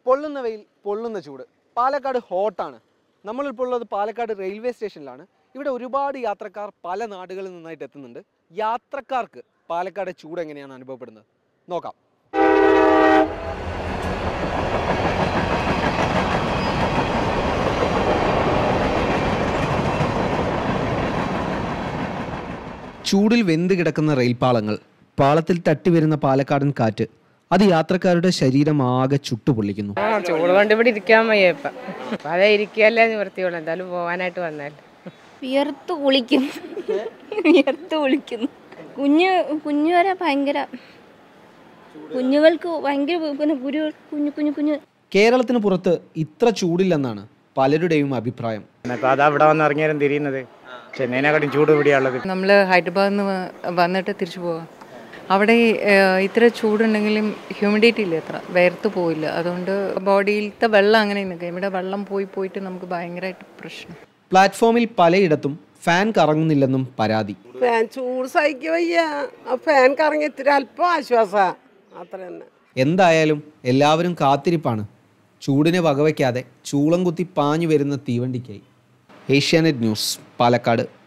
പൊള്ളുന്ന വെയിൽ പൊള്ളുന്ന ചൂട് പാലക്കാട് ഹോട്ടാണ് നമ്മളിപ്പോൾ ഉള്ളത് പാലക്കാട് റെയിൽവേ സ്റ്റേഷനിലാണ് ഇവിടെ ഒരുപാട് യാത്രക്കാർ പല നാടുകളിൽ നിന്നായിട്ട് എത്തുന്നുണ്ട് യാത്രക്കാർക്ക് പാലക്കാട് ചൂട് എങ്ങനെയാണ് അനുഭവപ്പെടുന്നത് നോക്കാം ചൂടിൽ വെന്ത് കിടക്കുന്ന റെയിൽപാളങ്ങൾ പാളത്തിൽ തട്ടി വരുന്ന പാലക്കാടൻ കാറ്റ് അത് യാത്രക്കാരുടെ ശരീരം ആകെ ചുട്ടുപൊള്ളിക്കുന്നു ആ ചൂട് കൊണ്ട് ഇവിടെ ഇരിക്കാൻ വയ്യ ഇപ്പം അപ്പം അതെ ഇരിക്കുകയല്ലേ നിവൃത്തിയുള്ളൂ എന്തായാലും പോകാനായിട്ട് വന്നാൽ വിയർത്ത് കുളിക്കും വിയർത്ത് കുളിക്കുന്നു കുഞ്ഞ് കുഞ്ഞു വരെ ഭയങ്കര കുഞ്ഞുങ്ങൾക്ക് ഭയങ്കര പിന്നെ കുരു കുഞ്ഞു കുഞ്ഞു കുഞ്ഞു കേരളത്തിന് പുറത്ത് ഇത്ര ചൂടില്ലെന്നാണ് പലരുടെയും അഭിപ്രായം ഇപ്പം അതാ ഇവിടെ വന്ന് ഇറങ്ങിയാലും തിരിയുന്നത് ചെന്നൈനെക്കാട്ടും ചൂട് ഇവിടെയുള്ളത് നമ്മൾ ഹൈദരാബാദിൽ നിന്ന് വ- വന്നിട്ട് തിരിച്ചു പോവാം അവിടെ ഏഹ്, ഇത്ര ചൂടുണ്ടെങ്കിലും ഹ്യൂമിഡിറ്റി ഇല്ല അത്ര വേർത്ത് പോയില്ല അതുകൊണ്ട് ബോഡിയിലത്തെ വെള്ളം അങ്ങനെ നിൽക്കും ഇവിടെ വെള്ളം പോയി പോയിട്ട് നമുക്ക് ഭയങ്കരമായിട്ട് പ്രശ്നം പ്ലാറ്റ്ഫോമിൽ പലയിടത്തും ഫാൻ കറങ്ങുന്നില്ലെന്നും പരാതി ഫാൻ ചൂട് സഹിക്കുക വയ്യ ആ ഫാൻ കറങ്ങി ഇത്തിരി അല്പം ആശ്വാസ അത്ര തന്നെ എന്തായാലും എല്ലാവരും കാത്തിരിപ്പാണ് ചൂടിനെ വകവയ്ക്കാതെ ചൂളം കുത്തി പാഞ്ഞു വരുന്ന തീവണ്ടിക്കായി ഏഷ്യാനെറ്റ് ന്യൂസ് പാലക്കാട്